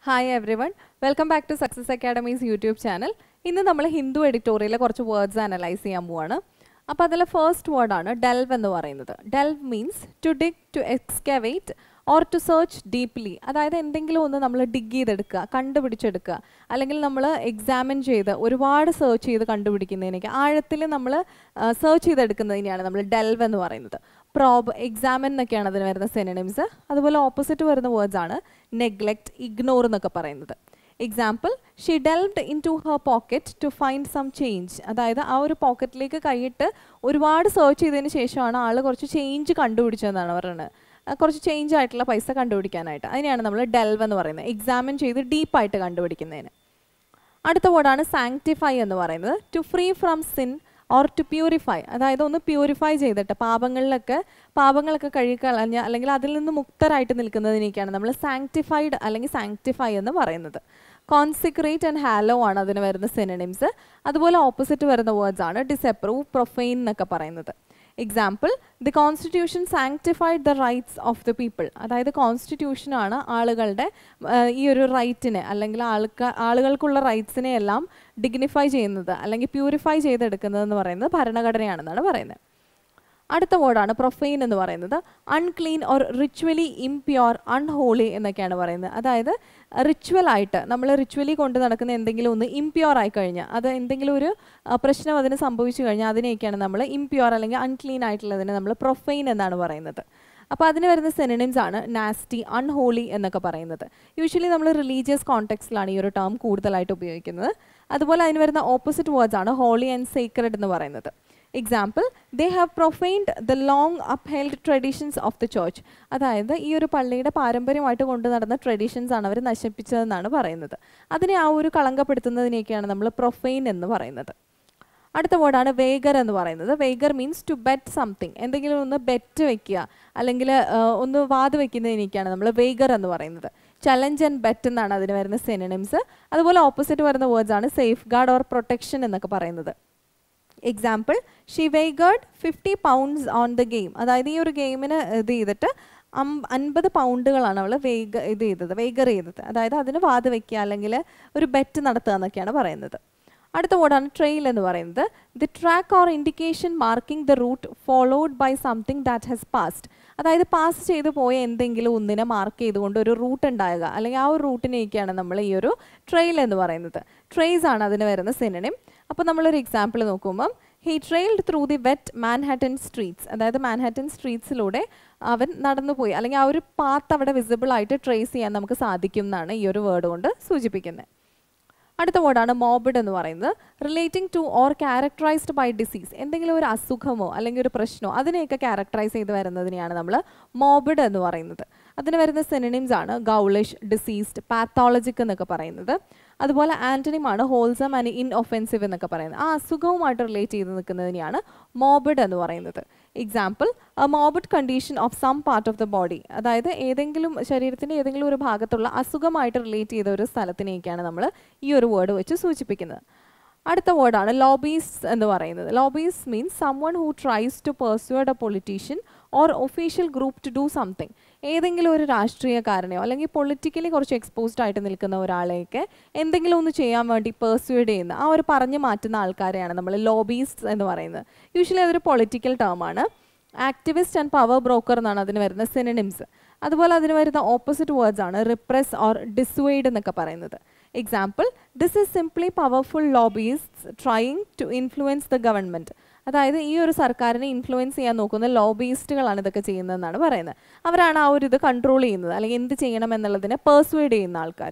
hi everyone welcome back to Success Academies YouTube channel ഇന്ന് നമ്മൾ ഹിന്ദു എഡിറ്റോറിയലിലെ കുറച്ച് words analyse ചെയ്യാൻ പോവാണ് അപ്പോൾ അതിലെ ഫസ്റ്റ് വേർഡാണ് ഡെൽവ് എന്ന് പറയുന്നത് delve means to dig to excavate or to search deeply അതായത് എന്തെങ്കിലും ഒന്ന് നമ്മൾ ഡിഗ് ചെയ്തെടുക്കുക കണ്ടുപിടിച്ചെടുക്കുക അല്ലെങ്കിൽ നമ്മൾ എക്സാമിൻ ചെയ്ത് ഒരുപാട് സെർച്ച് ചെയ്ത് കണ്ടുപിടിക്കുന്നതിനൊക്കെ ആഴത്തിൽ നമ്മൾ സെർച്ച് ചെയ്തെടുക്കുന്നതിനെയാണ് നമ്മൾ ഡെൽവ് എന്ന് പറയുന്നത് പ്രോബ് എക്സാമിൻ എന്നൊക്കെയാണ് അതിന് വരുന്ന സെനണിംസ് അതുപോലെ ഓപ്പോസിറ്റ് വരുന്ന വേർഡ്സ് ആണ് നെഗ്ലക്റ്റ് ഇഗ്നോർ എന്നൊക്കെ പറയുന്നത് example she delved into her pocket to find some change അതായത് ആ ഒരു പോക്കറ്റിലേക്ക് കൈയിട്ട് ഒരുപാട് സെർച്ച് ചെയ്തതിന് ശേഷമാണ് ആൾ കുറച്ച് ചേഞ്ച് കണ്ടുപിടിച്ചതെന്നാണ് പറയുന്നത് ആ, കുറച്ച് ചേഞ്ച് ആയിട്ടുള്ള പൈസ കണ്ടുപിടിക്കാനായിട്ട് അതിനെയാണ് നമ്മൾ ഡെൽവ് എന്ന് പറയുന്നത് എക്സാമിൻ ചെയ്ത് ഡീപ്പായിട്ട് കണ്ടുപിടിക്കുന്നതിന് അടുത്ത വേർഡാണ് സാങ്ക്ടിഫൈ എന്ന് പറയുന്നത് to free from sin or to purify അതായത് ഒന്ന് പ്യൂരിഫൈ ചെയ്തിട്ട് പാപങ്ങളിലൊക്കെ പാപങ്ങളൊക്കെ കഴുകിക്കളഞ്ഞ അല്ലെങ്കിൽ അതിൽ നിന്ന് മുക്തരായിട്ട് നിൽക്കുന്നതിനേക്കാണ് നമ്മൾ സാങ്ക്ടിഫൈഡ് അല്ലെങ്കിൽ സാങ്ക്ടിഫൈ എന്ന് പറയുന്നത് കോൺസിക്രേറ്റ് ആൻഡ് ഹാലോ ആണ് അതിന് വരുന്ന സിനണിംസ് അതുപോലെ ഓപ്പോസിറ്റ് വരുന്ന വേർഡ്സ് ആണ് ഡിസപ്രൂവ് പ്രൊഫൈൻ എന്നൊക്കെ പറയുന്നത് example the constitution sanctified the rights of the people അതായത് കോൺസ്റ്റിറ്റ്യൂഷനാണ് ആളുകളുടെ ആ, ഈ ഒരു റൈറ്റിനെ അല്ലെങ്കിൽ ആൾക്ക് ആളുകൾക്കുള്ള റൈറ്റ്സിനെ എല്ലാം ഡിഗ്നിഫൈ ചെയ്യുന്നത് അല്ലെങ്കിൽ പ്യൂരിഫൈ ചെയ്തെടുക്കുന്നത് എന്ന് പറയുന്നത് ഭരണഘടനയാണെന്നാണ് പറയുന്നത് അടുത്ത വേർഡാണ് പ്രൊഫൈൻ എന്ന് പറയുന്നത് unclean or ritually impure unholy എന്നൊക്കെയാണ് പറയുന്നത് അതായത് റിച്വൽ ആയിട്ട് നമ്മൾ റിച്വലി കൊണ്ട് നടക്കുന്ന എന്തെങ്കിലും ഒന്ന് ഇംപ്യോർ ആയി കഴിഞ്ഞാൽ അത് എന്തെങ്കിലും ഒരു ആ, പ്രശ്നം അതിന് സംഭവിച്ചു കഴിഞ്ഞാൽ അതിനെയൊക്കെയാണ് നമ്മൾ ഇംപ്യോർ അല്ലെങ്കിൽ അൺക്ലീൻ ആയിട്ടുള്ളതിനെ നമ്മൾ പ്രൊഫൈൻ എന്നാണ് പറയുന്നത് അപ്പോൾ അതിന് വരുന്ന സെനണിംസ് ആണ് നാസ്റ്റി അൺഹോളി എന്നൊക്കെ പറയുന്നത് യൂഷ്വലി നമ്മൾ റിലീജിയസ് കോണ്ടെക്സ്റ്റിലാണ് ഈ ഒരു ടേം കൂടുതലായിട്ട് ഉപയോഗിക്കുന്നത് അതുപോലെ അതിന് വരുന്ന ഓപ്പോസിറ്റ് വേർഡ്സ് ആണ് ഹോളി ആൻഡ് സീക്രഡ് എന്ന് പറയുന്നത് example they have profaned the long upheld traditions of the church അതായത് ഈ ഒരു പള്ളിയുടെ പാരമ്പര്യമായിട്ട് കൊണ്ടു നടന്ന ട്രഡീഷൻസ് ആണ് അവർ നശിപ്പിച്ചതെന്നാണ് പറയുന്നത് അതിനെ ആ ഒരു കളങ്കപ്പെടുത്തുന്നതിനെയൊക്കെയാണ് നമ്മൾ പ്രൊഫൈൻ എന്ന് പറയുന്നത് അടുത്ത വേർഡാണ് വേഗർ എന്ന് പറയുന്നത് wager means to bet something എന്തെങ്കിലും ഒന്ന് ബെറ്റ് വെക്കുക അല്ലെങ്കിൽ ഒന്ന് വാത് വെക്കുന്നതിനൊക്കെയാണ് നമ്മൾ വേഗർ എന്ന് പറയുന്നത് ചലഞ്ച് ആൻഡ് ബെറ്റ് എന്നാണ് അതിന് വരുന്ന സെനണിംസ് അതുപോലെ ഓപ്പോസിറ്റ് വരുന്ന വേർഡ്സ് ആണ് സേഫ് ഗാർഡ് ഓർ പ്രൊട്ടക്ഷൻ എന്നൊക്കെ പറയുന്നത് example she wagered fifty pounds on the game അതായത് ഈ ഒരു ഗെയിമിന് ഇത് ചെയ്തിട്ട് അം- അൻപത് പൗണ്ടുകളാണ് അവൾ വേഗ ഇത് ചെയ്തത് വേഗർ ചെയ്തത് അതായത് അതിന് വാത് വെക്കുക അല്ലെങ്കിൽ ഒരു ബെറ്റ് നടത്തുക എന്നൊക്കെയാണ് പറയുന്നത് അടുത്ത വേർഡാണ് ട്രെയിൽ എന്ന് പറയുന്നത് the track or indication marking the route followed by something that has passed അതായത് പാസ് ചെയ്തു പോയ എന്തെങ്കിലും ഒന്നിനെ മാർക്ക് ചെയ്തുകൊണ്ട് ഒരു റൂട്ട് ഉണ്ടാകുക അല്ലെങ്കിൽ ആ ഒരു റൂട്ടിനെയൊക്കെയാണ് നമ്മൾ ഈ ഒരു ട്രെയിൽ എന്ന് പറയുന്നത് ട്രെയ്സ് ആണ് അതിന് വരുന്ന സിനണിം അപ്പോൾ നമ്മളൊരു എക്സാമ്പിൾ നോക്കുമ്പം he trailed through the wet Manhattan streets അതായത് മാൻഹാറ്റൻ സ്ട്രീറ്റ്സിലൂടെ അവൻ നടന്നുപോയി അല്ലെങ്കിൽ ആ ഒരു പാത്ത് അവിടെ വിസിബിൾ ആയിട്ട് ട്രേസ് ചെയ്യാൻ നമുക്ക് സാധിക്കും എന്നാണ് ഈ ഒരു വേർഡ് കൊണ്ട് സൂചിപ്പിക്കുന്നത് അടുത്ത വേർഡാണ് മോബിഡ് എന്ന് പറയുന്നത് relating to or characterized by disease എന്തെങ്കിലും ഒരു അസുഖമോ അല്ലെങ്കിൽ ഒരു പ്രശ്നമോ അതിനെയൊക്കെ ക്യാരക്ടറൈസ് ചെയ്ത് വരുന്നതിനെയാണ് നമ്മൾ മോബിഡ് എന്ന് പറയുന്നത് അതിന് വരുന്ന സെനണിംസ് ആണ് ഗൗളിഷ് ഡിസീസ്ഡ് പാത്തോളജിക് എന്നൊക്കെ പറയുന്നത് അതുപോലെ ആന്റണിമാണ് ഹോൾസം ആൻഡ് ഇൻ ഒഫെൻസീവ് എന്നൊക്കെ പറയുന്നത് ആ അസുഖവുമായിട്ട് റിലേറ്റ് ചെയ്ത് നിൽക്കുന്നതിനെയാണ് മോബിഡ് എന്ന് പറയുന്നത് example a morbid condition of some part of the body അതായത് ഏതെങ്കിലും ശരീരത്തിൻ്റെ ഏതെങ്കിലും ഒരു ഭാഗത്തുള്ള അസുഖമായിട്ട് റിലേറ്റ് ചെയ്ത ഒരു സ്ഥലത്തിനെയൊക്കെയാണ് നമ്മൾ ഈ ഒരു വേർഡ് വെച്ച് സൂചിപ്പിക്കുന്നത് അടുത്ത വേർഡാണ് ലോബീസ് എന്ന് പറയുന്നത് lobbies means someone who tries to persuade a politician or official group to do something ഏതെങ്കിലും ഒരു രാഷ്ട്രീയക്കാരനെയോ അല്ലെങ്കിൽ പൊളിറ്റിക്കലി കുറച്ച് എക്സ്പോസ്ഡ് ആയിട്ട് നിൽക്കുന്ന ഒരാളെയൊക്കെ എന്തെങ്കിലും ഒന്ന് ചെയ്യാൻ വേണ്ടി പെർസ്യൂഡ് ചെയ്യുന്ന ആ ഒരു പറഞ്ഞു മാറ്റുന്ന ആൾക്കാരെയാണ് നമ്മൾ ലോബീസ് എന്ന് പറയുന്നത് യൂഷ്വലി അതൊരു പൊളിറ്റിക്കൽ ടേമാണ് ആക്ടിവിസ്റ്റ് ആൻഡ് പവർ ബ്രോക്കർ എന്നാണ് അതിന് വരുന്ന സിനിനിംസ് അതുപോലെ അതിന് വരുന്ന ഓപ്പോസിറ്റ് വേർഡ്സ് ആണ് റിപ്രസ് ഓർ ഡിസ്വേഡ് എന്നൊക്കെ പറയുന്നത് example this is simply powerful lobbies trying to influence the government അതായത് ഈ ഒരു സർക്കാരിനെ ഇൻഫ്ലുവൻസ് ചെയ്യാൻ നോക്കുന്ന ലോബിയിസ്റ്റുകളാണ് ഇതൊക്കെ ചെയ്യുന്നതെന്നാണ് പറയുന്നത് അവരാണ് ആ ഒരു ഇത് കൺട്രോൾ ചെയ്യുന്നത് അല്ലെങ്കിൽ എന്ത് ചെയ്യണം എന്നുള്ളതിനെ പെർസ്വേഡ് ചെയ്യുന്ന ആൾക്കാർ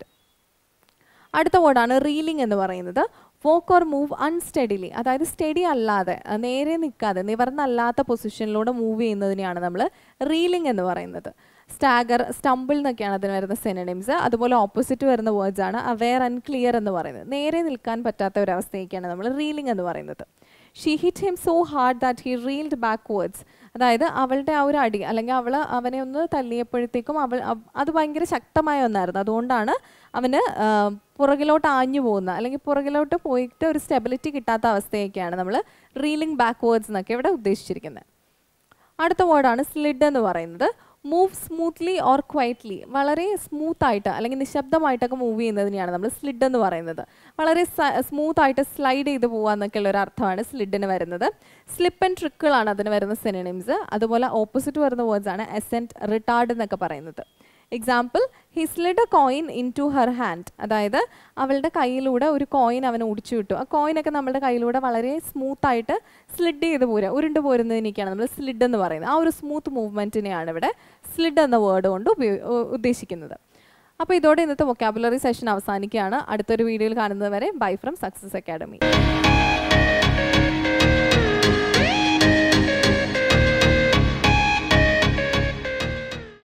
അടുത്ത വേർഡാണ് റീലിംഗ് എന്ന് പറയുന്നത് വോക്ക് ഓർ മൂവ് അൺസ്റ്റഡിലി അതായത് സ്റ്റഡി അല്ലാതെ അഹ് നേരെ നിൽക്കാതെ നിവർന്നല്ലാത്ത പൊസിഷനിലൂടെ മൂവ് ചെയ്യുന്നതിനെയാണ് നമ്മൾ റീലിംഗ് എന്ന് പറയുന്നത് സ്റ്റാഗർ സ്റ്റംബിൾ എന്നൊക്കെയാണ് അതിന് വരുന്ന സെനണിംസ് അതുപോലെ ഓപ്പോസിറ്റ് വരുന്ന വേർഡ്സ് ആണ് അവെയർ ആൻഡ് ക്ലിയർ എന്ന് പറയുന്നത് നേരെ നിൽക്കാൻ പറ്റാത്ത ഒരു അവസ്ഥയൊക്കെയാണ് നമ്മൾ റീലിംഗ് എന്ന് പറയുന്നത് she hit him so hard that he reeled backwards അതായത് അവളുടെ ആ ഒരു അടി അല്ലെങ്കിൽ അവൾ അവനെ ഒന്ന് തല്ലിയപ്പോഴത്തേക്കും അവൾ അവ- അത് ഭയങ്കര ശക്തമായ ഒന്നായിരുന്നു അതുകൊണ്ടാണ് അവന് ആ, പുറകിലോട്ട് ആഞ്ഞു പോകുന്ന അല്ലെങ്കിൽ പുറകിലോട്ട് പോയിട്ട് ഒരു സ്റ്റെബിലിറ്റി കിട്ടാത്ത അവസ്ഥയൊക്കെയാണ് നമ്മൾ റീലിംഗ് ബാക്ക്വേർഡ്സ് എന്നൊക്കെ ഇവിടെ ഉദ്ദേശിച്ചിരിക്കുന്നത് അടുത്ത വേർഡാണ് സ്ലിഡ് എന്ന് പറയുന്നത് മൂവ് സ്മൂത്ത്ലി ഓർ ക്വയറ്റ്ലി വളരെ സ്മൂത്ത് ആയിട്ട് അല്ലെങ്കിൽ നിശബ്ദമായിട്ടൊക്കെ മൂവ് ചെയ്യുന്നതിനെയാണ് നമ്മൾ സ്ലിഡ് എന്ന് പറയുന്നത് വളരെ സ്മൂത്ത് ആയിട്ട് സ്ലൈഡ് ചെയ്ത് പോകുക എന്നൊക്കെയുള്ള ഒരു അർത്ഥമാണ് സ്ലിഡിന് വരുന്നത് സ്ലിപ്പ് ആൻഡ് ട്രിക്കുകളാണ് അതിന് വരുന്ന സിനിമിംസ് അതുപോലെ ഓപ്പോസിറ്റ് വരുന്ന വേർഡ്സ് ആണ് എസെൻറ്റ് റിട്ടാർഡ് എന്നൊക്കെ പറയുന്നത് example he slid a coin into her hand അതായത് അവളുടെ കയ്യിലൂടെ ഒരു കോയിൻ അവൻ ഒടിച്ചു വിട്ടു ആ കോയിനൊക്കെ നമ്മുടെ കയ്യിലൂടെ വളരെ സ്മൂത്ത് ആയിട്ട് സ്ലിഡ് ചെയ്ത് പോരുക ഉരുണ്ട് പോരുന്നതിനൊക്കെയാണ് നമ്മൾ സ്ലിഡ് എന്ന് പറയുന്നത് ആ ഒരു സ്മൂത്ത് മൂവ്മെൻറ്റിനെയാണ് ഇവിടെ സ്ലിഡ് എന്ന വേർഡ് കൊണ്ട് ഉപയോ ഉ- ഉദ്ദേശിക്കുന്നത് അപ്പോൾ ഇതോടെ ഇന്നത്തെ വൊക്കാബുലറി സെഷൻ അവസാനിക്കുകയാണ് അടുത്തൊരു വീഡിയോയിൽ കാണുന്നത് വരെ ബൈ ഫ്രം സക്സസ് അക്കാഡമി